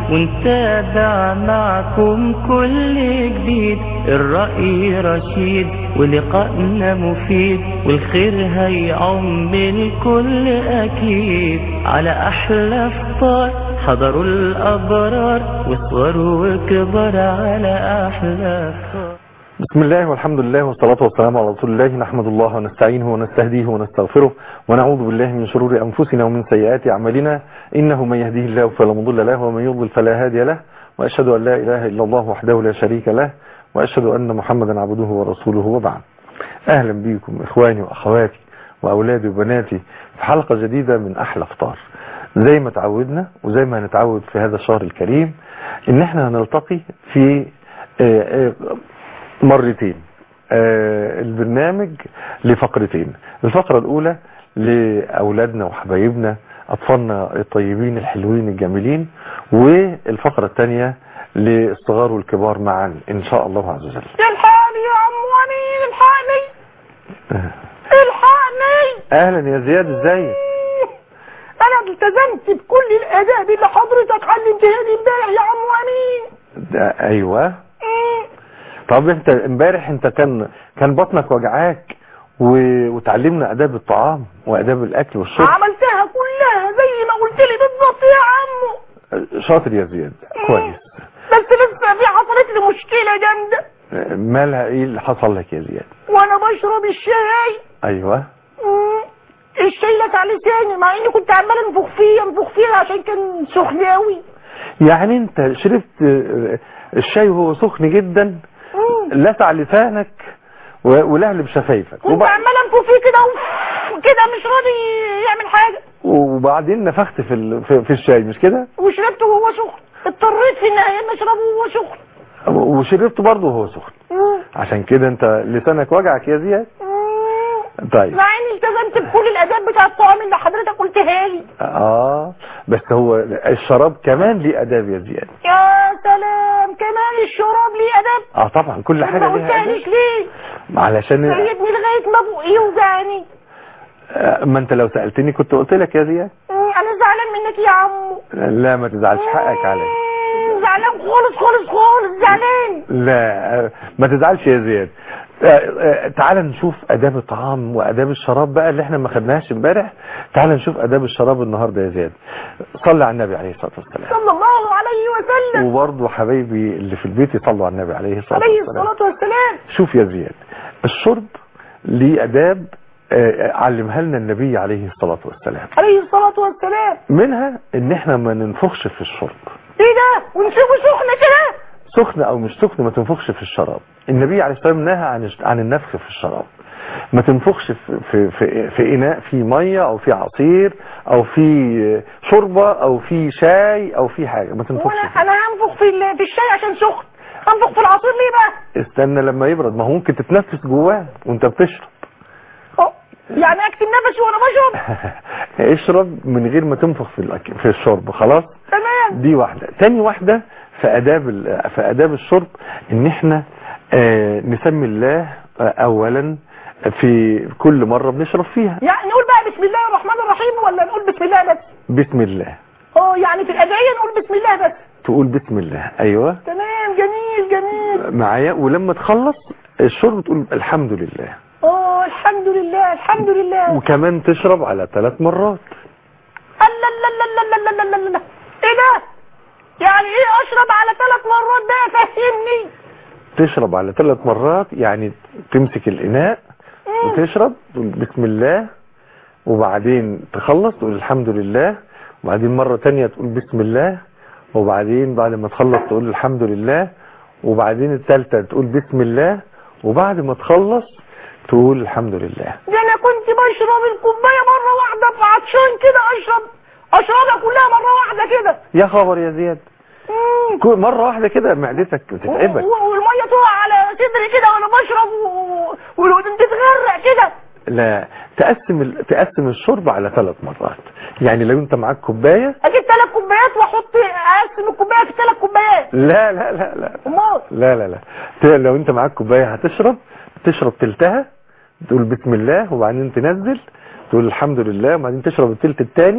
ونتابع معكم كل جديد الرأي رشيد ولقائنا مفيد والخير هيعم الكل أكيد على أحلى فطار حضروا الأبرار وصغروا وكبر على أحلى فطار بسم الله والحمد لله والصلاة والسلام على رسول الله نحمد الله ونستعينه ونستهديه ونستغفره ونعوذ بالله من شرور أنفسنا ومن سيئات أعمالنا إنه من يهديه الله فلا مضل له ومن يضلل فلا هادي له وأشهد أن لا إله إلا الله وحده لا شريك له وأشهد أن محمدا عبده ورسوله وبعد أهلا بكم إخواني وأخواتي وأولادي وبناتي في حلقة جديدة من أحلى فطار زي ما تعودنا وزي ما هنتعود في هذا الشهر الكريم إن احنا هنلتقي في آه، آه، مرتين آه البرنامج لفقرتين الفقرة الأولى لأولادنا وحبايبنا أطفالنا الطيبين الحلوين الجميلين والفقرة الثانية للصغار والكبار معا إن شاء الله عز وجل الحقني يا عم وليد الحقني الحقني أهلا يا زياد ازيك انا التزمت بكل الاداب اللي حضرتك علمتها لي امبارح يا عم وليد ده أيوة طب انت امبارح انت كان كان بطنك وجعاك و... وتعلمنا آداب الطعام وآداب الأكل والشرب عملتها كلها زي ما قلت لي بالظبط يا عمو شاطر يا زياد كويس بس لسه في حصلت لي مشكله جامده مالها ايه اللي حصل لك يا زياد وانا بشرب الشاي ايوه مم. الشاي لك على لساني مع اني كنت عمال انفخ فيه انفخ فيه عشان كان سخن قوي يعني انت شربت الشاي وهو سخن جدا لسع لسانك و- ولهلب شفايفك كنت وبع- عمال انفخ فيه كده و- وكده مش راضي يعمل حاجه وبعدين نفخت في ال- في في الشاي مش كده وشربته وهو سخن اضطريت في النهايه ان اشربه وهو سخن وشربته برضه وهو سخن مم. عشان كده انت لسانك وجعك يا زياد مم. طيب مع اني التزمت بكل الاداب بتاع الطعام اللي حضرتك قلتها لي اه بس هو الشراب كمان ليه اداب يا زياد يا سلام كمان الشراب ليه اداب اه طبعا كل حاجه ما ليها قلتهاليش اداب ليه علشان سيبني لغايه ما بقي يوجعني آه، ما انت لو سالتني كنت قلت لك يا زياد مم. انا زعلان منك يا عمو لا ما تزعلش حقك عليا مم. زعلان خالص خالص خالص زعلان لا آه، ما تزعلش يا زياد آه، آه، تعال نشوف اداب الطعام واداب الشراب بقى اللي احنا ما خدناهاش امبارح تعال نشوف اداب الشراب النهارده يا زياد صلي على النبي عليه الصلاه والسلام صلى الله عليه وسلم وبرضه حبايبي اللي في البيت يصلوا على النبي عليه الصلاه عليه والسلام الصلاه والسلام شوف يا زياد الشرب ليه اداب آه، علمها لنا النبي عليه الصلاه والسلام عليه الصلاه والسلام منها ان احنا ما ننفخش في الشرب ايه ده ونسيبه سخن كده سخن او مش سخن ما تنفخش في الشراب النبي عليه الصلاه والسلام نهى عن عن النفخ في الشراب ما تنفخش في في في, في اناء في ميه او في عصير او في شوربه او في شاي او في حاجه ما تنفخش وانا فيه. انا هنفخ في ال- في الشاي عشان سخن هنفخ في العصير ليه بقى استنى لما يبرد ما هو ممكن تتنفس جواه وانت بتشرب أه، يعني اكتم نفسي وانا بشرب اشرب من غير ما تنفخ في الأك- في الشرب خلاص تمام دي واحدة تاني واحدة في آداب ال- في آداب الشرب ان احنا آه، نسمي الله آه، اولا في كل مرة بنشرب فيها يعني نقول بقى بسم الله الرحمن الرحيم ولا نقول بسم الله بس بسم الله اه يعني في الادعيه نقول بسم الله بس تقول بسم الله ايوه تمام جميل جميل معايا ولما تخلص الشرب تقول الحمد لله اه الحمد لله الحمد لله وكمان تشرب على ثلاث مرات الله الله الله الله الله الله الله الله ايه ده يعني ايه اشرب على ثلاث مرات ده فهمني تشرب على ثلاث مرات يعني تمسك الاناء وتشرب تقول بسم الله وبعدين تخلص تقول الحمد لله وبعدين مرة تانية تقول بسم الله وبعدين بعد ما تخلص تقول الحمد لله وبعدين الثالثة تقول بسم الله وبعد ما تخلص تقول الحمد لله ده انا كنت بشرب الكوبايه مره واحده فعطشان كده اشرب اشربها كلها مره واحده كده يا خبر يا زياد مم. كل مرة واحدة كده معدتك بتتعبك و- و- والميه تقع على صدري كده وانا بشرب و- والودن تتغرق كده لا تقسم ال- تقسم الشرب على ثلاث مرات يعني لو انت معاك كوبايه اجيب ثلاث كوبايات واحط اقسم الكوبايه في ثلاث كوبايات لا لا لا لا امال لا لا لا ت- لو انت معاك كوبايه هتشرب تشرب تلتها تقول بسم الله وبعدين تنزل تقول الحمد لله وبعدين تشرب التلت الثاني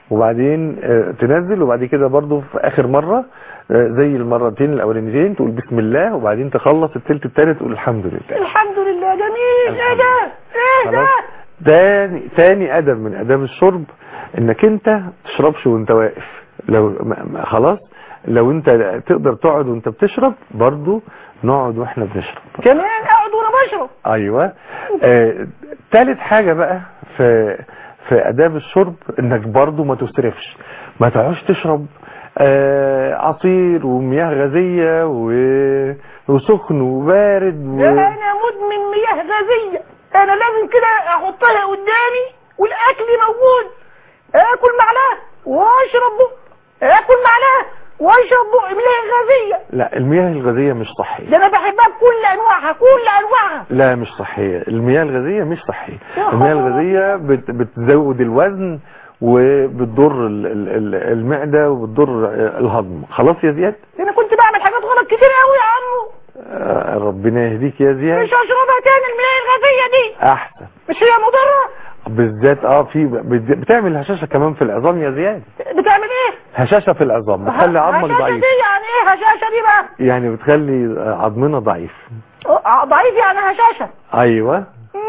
وبعدين آه، تنزل وبعد كده برضو في اخر مرة آه، زي المرتين الاولانيتين تقول بسم الله وبعدين تخلص التلت التالت تقول الحمد لله الحمد لله جميل ايه ده ايه ده خلاص تاني تاني ادب من اداب الشرب انك انت تشربش وانت واقف لو ما- ما- خلاص لو انت تقدر تقعد وانت بتشرب برضو نقعد واحنا بنشرب كمان اقعد وانا بشرب ايوه آه، تالت حاجة بقى في في اداب الشرب انك برضو ما تسرفش ما تقعدش تشرب آه، عصير ومياه غازية و- وسخن وبارد و... ده انا مدمن مياه غازية انا لازم كده احطها قدامي والاكل موجود اكل معلقة واشرب بق اكل معلقة واشرب بق مياه غازية لا المياه الغازية مش صحية ده انا بحبها بكل انواعها كل انواعها لا مش صحية المياه الغازية مش صحية يا المياه خبر الغازية بت بتزود الوزن وبتضر ال- ال- ال- المعدة وبتضر الهضم خلاص يا زياد ده انا كنت بعمل حاجات غلط كتير قوي يا عمو آه، ربنا يهديك يا زياد مش هشربها تاني المياه الغازية دي احسن مش هي مضرة بالذات اه في بت- بتعمل هشاشة كمان في العظام يا زياد بتعمل ايه هشاشة في العظام بتخلي عظمك هشاشة ضعيف دي يعني ايه هشاشة دي بقى يعني بتخلي عظمنا ضعيف اه، ضعيف يعني هشاشة ايوه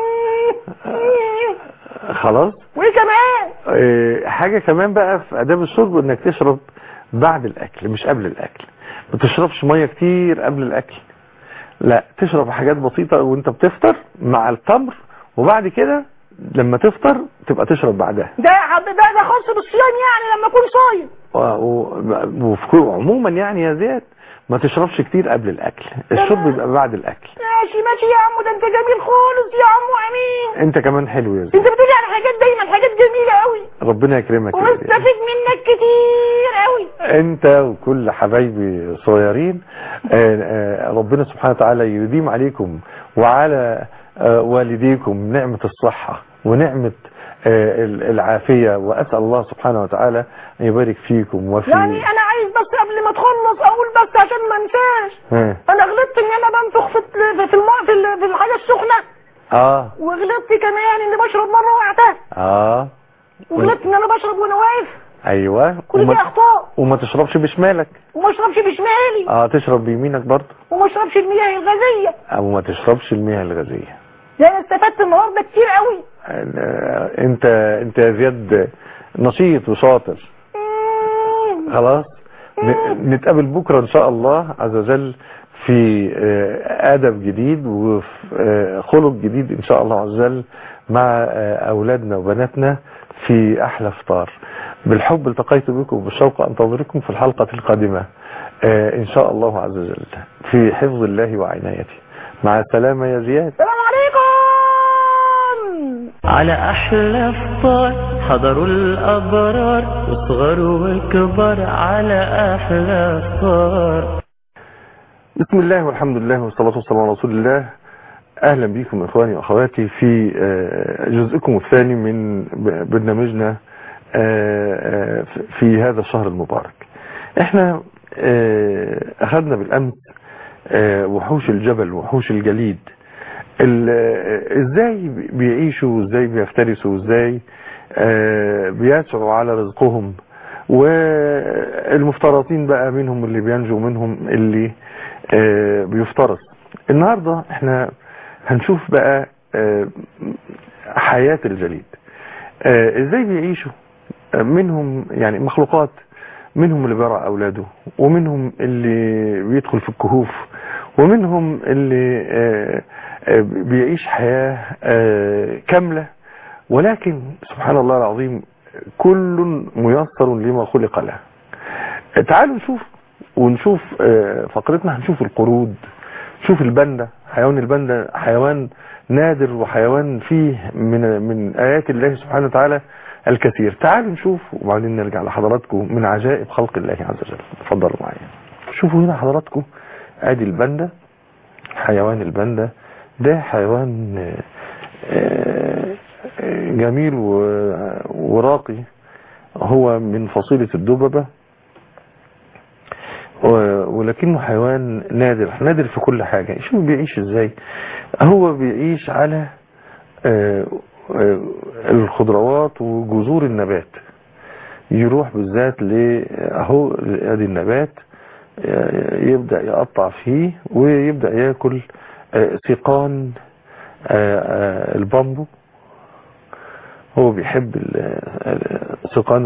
خلاص وايه كمان آه، حاجة كمان بقى في آداب الشرب انك تشرب بعد الاكل مش قبل الاكل ما تشربش مية كتير قبل الاكل لا تشرب حاجات بسيطة وانت بتفطر مع التمر وبعد كده لما تفطر تبقى تشرب بعدها ده حب- ده ده خاص بالصيام يعني لما اكون صايم و- و- وفي كل- عموما يعني يا زياد ما تشربش كتير قبل الاكل الشرب يبقى بعد الاكل ماشي ماشي يا عمو ده انت جميل خالص يا عمو امين انت كمان حلو يا زياد انت بتقولي على حاجات دايما حاجات جميلة قوي ربنا يكرمك يا زياد ومستفيد منك كتير قوي انت وكل حبايبي الصغيرين آه، آه، ربنا سبحانه وتعالى يديم عليكم وعلى آه، والديكم نعمة الصحة ونعمة آه، ال- العافية وأسأل الله سبحانه وتعالى أن يبارك فيكم وفي يعني انا عايز بس قبل ما تخلص اقول بس عشان ما انساش ها. انا غلطت ان انا بنفخ في في الماء في, ال- في الحاجة السخنة اه وغلطت كمان اني بشرب مرة وقعتها اه وغلطت ان انا بشرب وانا واقف ايوه كل دي وما, اخطاء وما تشربش بشمالك وما اشربش بشمالي اه تشرب بيمينك برضه وما اشربش المياه الغازية او ما تشربش المياه الغازية ده انا استفدت النهارده كتير قوي آه، انت انت يا زياد نشيط وشاطر مم. خلاص ن- نتقابل بكرة ان شاء الله عز وجل في آه، ادب جديد وفي آه، خلق جديد ان شاء الله عز وجل مع آه، اولادنا وبناتنا في احلى فطار بالحب التقيت بكم بالشوق انتظركم في الحلقة القادمة آه، ان شاء الله عز وجل في حفظ الله وعنايته مع السلامة يا زياد السلام عليكم على أحلى فطار حضروا الأبرار وصغر وكبر على أحلى فطار بسم الله والحمد لله والصلاة والسلام على رسول الله أهلا بكم إخواني وأخواتي في آه، جزءكم الثاني من ب- برنامجنا آه، آه، في هذا الشهر المبارك احنا آه، أخذنا بالأمس آه، وحوش الجبل وحوش الجليد ال- آه، ازاي بيعيشوا ازاي بيفترسوا ازاي آه، بيسعوا على رزقهم والمفترسين بقى منهم اللي بينجو منهم اللي آه، بيفترس النهاردة احنا هنشوف بقى آه، حياة الجليد آه، ازاي بيعيشوا آه، منهم يعني مخلوقات منهم اللي بيرعى اولاده ومنهم اللي بيدخل في الكهوف ومنهم اللي آه، آه، بيعيش حياة آه، كاملة ولكن سبحان الله العظيم كل ميسر لما خلق له تعالوا نشوف ونشوف آه، فقرتنا هنشوف القرود شوف البندة حيوان البندة حيوان نادر وحيوان فيه من من آيات الله سبحانه وتعالى الكثير تعالوا نشوف وبعدين نرجع لحضراتكم من عجائب خلق الله عز وجل اتفضلوا معايا شوفوا هنا حضراتكم ادي البندة حيوان البندة ده حيوان آه، آه، جميل و- وراقي هو من فصيلة الدببة و- ولكنه حيوان نادر نادر في كل حاجة شوف بيعيش ازاي هو بيعيش على آه، آه، الخضروات وجذور النبات يروح بالذات ل اهو ادي النبات يبدأ يقطع فيه ويبدأ ياكل سيقان البامبو هو بيحب سيقان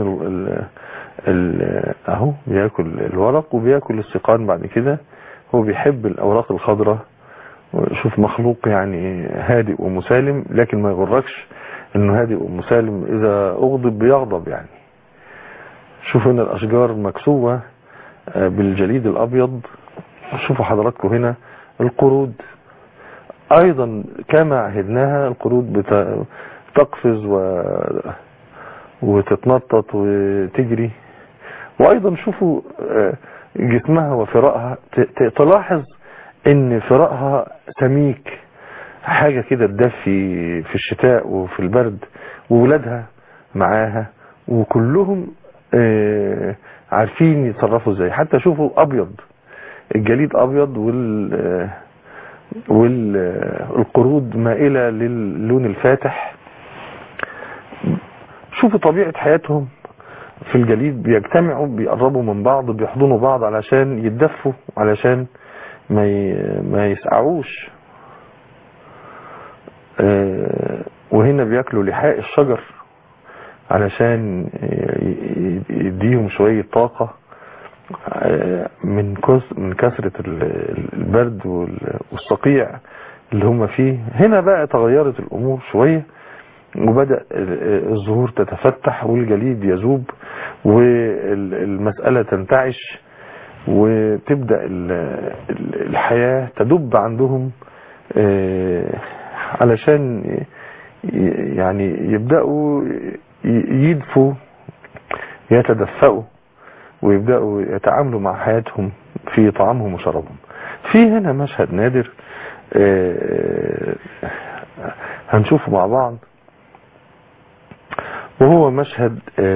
اهو بياكل الورق وبياكل السيقان بعد كده هو بيحب الاوراق الخضراء شوف مخلوق يعني هادئ ومسالم لكن ما يغركش انه هادئ ومسالم اذا اغضب بيغضب يعني شوف هنا الاشجار مكسوة بالجليد الابيض شوفوا حضراتكم هنا القرود ايضا كما عهدناها القرود بتقفز و... وتتنطط وتجري وايضا شوفوا جسمها وفراءها تلاحظ ان فراءها سميك حاجة كده تدفي في الشتاء وفي البرد وولادها معاها وكلهم عارفين يتصرفوا ازاي حتى شوفوا ابيض الجليد ابيض وال والقرود مائلة للون الفاتح شوفوا طبيعة حياتهم في الجليد بيجتمعوا بيقربوا من بعض بيحضنوا بعض علشان يتدفوا علشان ما ما يسقعوش وهنا بياكلوا لحاء الشجر علشان يديهم شوية طاقة من من كثرة البرد والصقيع اللي هم فيه هنا بقى تغيرت الأمور شوية وبدأ الزهور تتفتح والجليد يذوب والمسألة تنتعش وتبدأ الحياة تدب عندهم علشان يعني يبدأوا يدفوا يتدفئوا ويبدأوا يتعاملوا مع حياتهم في طعامهم وشرابهم في هنا مشهد نادر هنشوفه مع بعض وهو مشهد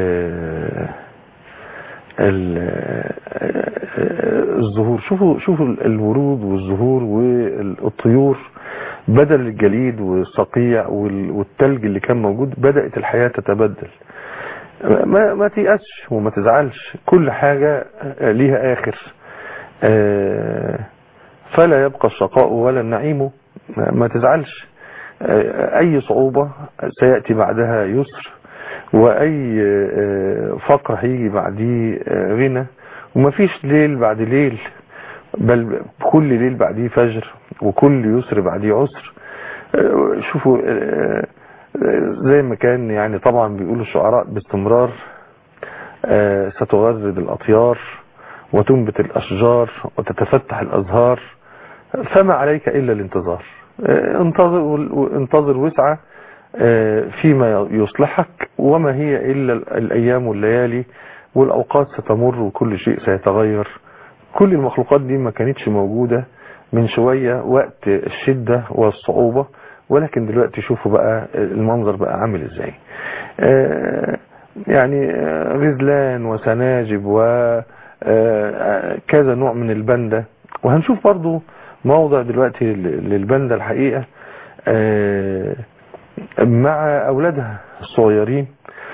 الزهور شوفوا شوفوا الورود والزهور والطيور بدل الجليد والصقيع والتلج اللي كان موجود بدأت الحياة تتبدل ما ما تيأسش وما تزعلش كل حاجة ليها آخر فلا يبقى الشقاء ولا النعيم ما تزعلش أي صعوبة سيأتي بعدها يسر وأي فقر هيجي بعديه غنى ومفيش ليل بعد ليل بل كل ليل بعديه فجر وكل يسر بعديه عسر شوفوا زي ما كان يعني طبعا بيقولوا الشعراء باستمرار ستغرد الأطيار وتنبت الأشجار وتتفتح الأزهار فما عليك إلا الانتظار انتظر انتظر وسعة فيما يصلحك وما هي إلا الأيام والليالي والأوقات ستمر وكل شيء سيتغير كل المخلوقات دي ما كانتش موجودة من شوية وقت الشدة والصعوبة ولكن دلوقتي شوفوا بقى المنظر بقى عامل ازاي يعني غزلان وسناجب وكذا نوع من البندة وهنشوف برضو موضع دلوقتي للبندة الحقيقة مع أولادها الصغيرين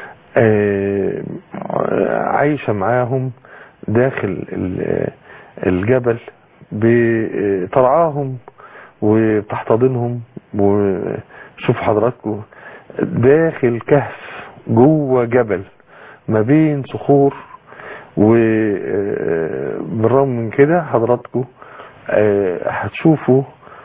عايشة معاهم داخل الجبل بترعاهم وبتحتضنهم وشوف حضراتكم داخل كهف جوه جبل ما بين صخور وبالرغم من كده حضراتكم هتشوفوا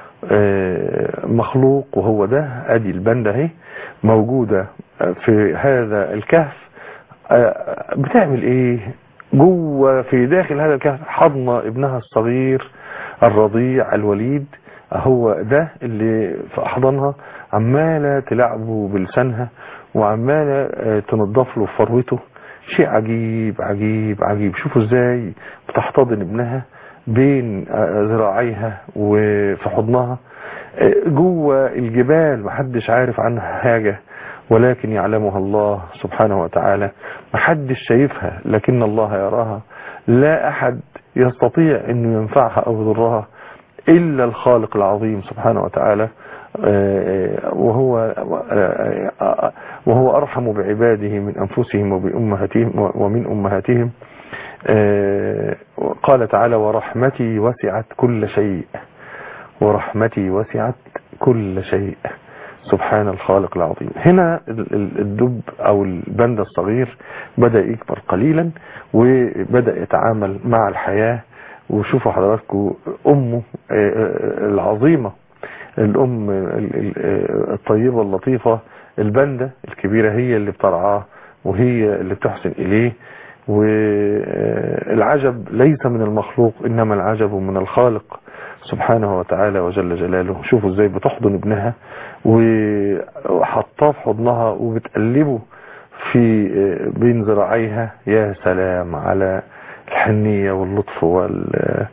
مخلوق وهو ده ادي البنده اهي موجودة في هذا الكهف بتعمل ايه جوه في داخل هذا الكهف حضن ابنها الصغير الرضيع الوليد هو ده اللي في احضانها عمالة تلعبه بلسانها وعمالة تنظف له فروته شيء عجيب عجيب عجيب شوفوا ازاي بتحتضن ابنها بين ذراعيها وفي حضنها جوه الجبال محدش عارف عنها حاجة ولكن يعلمها الله سبحانه وتعالى محدش شايفها لكن الله يراها لا أحد يستطيع أنه ينفعها أو يضرها إلا الخالق العظيم سبحانه وتعالى آه، وهو آه، وهو أرحم بعباده من أنفسهم وبأمهاتهم ومن أمهاتهم آه، قال تعالى ورحمتي وسعت كل شيء ورحمتي وسعت كل شيء سبحان الخالق العظيم هنا ال- ال- الدب او البند الصغير بدأ يكبر قليلا وبدأ يتعامل مع الحياة وشوفوا حضراتكم امه آه، آه، العظيمة الام ال- ال- الطيبة اللطيفة البندة الكبيرة هي اللي بترعاه وهي اللي بتحسن اليه والعجب ليس من المخلوق انما العجب من الخالق سبحانه وتعالى وجل جلاله شوفوا ازاي بتحضن ابنها وحطاه في حضنها وبتقلبه في بين ذراعيها يا سلام على الحنية واللطف وال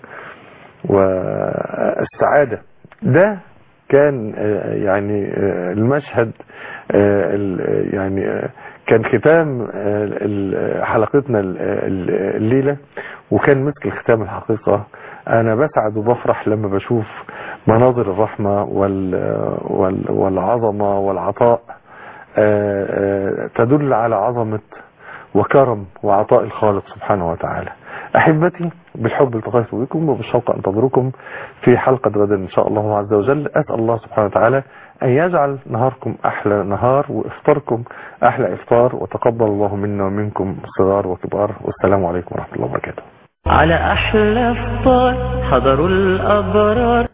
والسعادة ده كان آه، يعني آه، المشهد آه، ال- يعني آه، كان ختام آه، ال- حلقتنا ال- ال- الليلة وكان مسك الختام الحقيقة أنا بسعد وبفرح لما بشوف مناظر الرحمة وال- وال- والعظمة والعطاء آه، آه، تدل على عظمة وكرم وعطاء الخالق سبحانه وتعالى أحبتي بالحب التقيت بكم وبالشوق أنتظركم في حلقة غدا إن شاء الله عز وجل أسأل الله سبحانه وتعالى أن يجعل نهاركم أحلى نهار وإفطاركم أحلى إفطار وتقبل الله منا ومنكم صغار وكبار والسلام عليكم ورحمة الله وبركاته على أحلى فطار حضروا الأبرار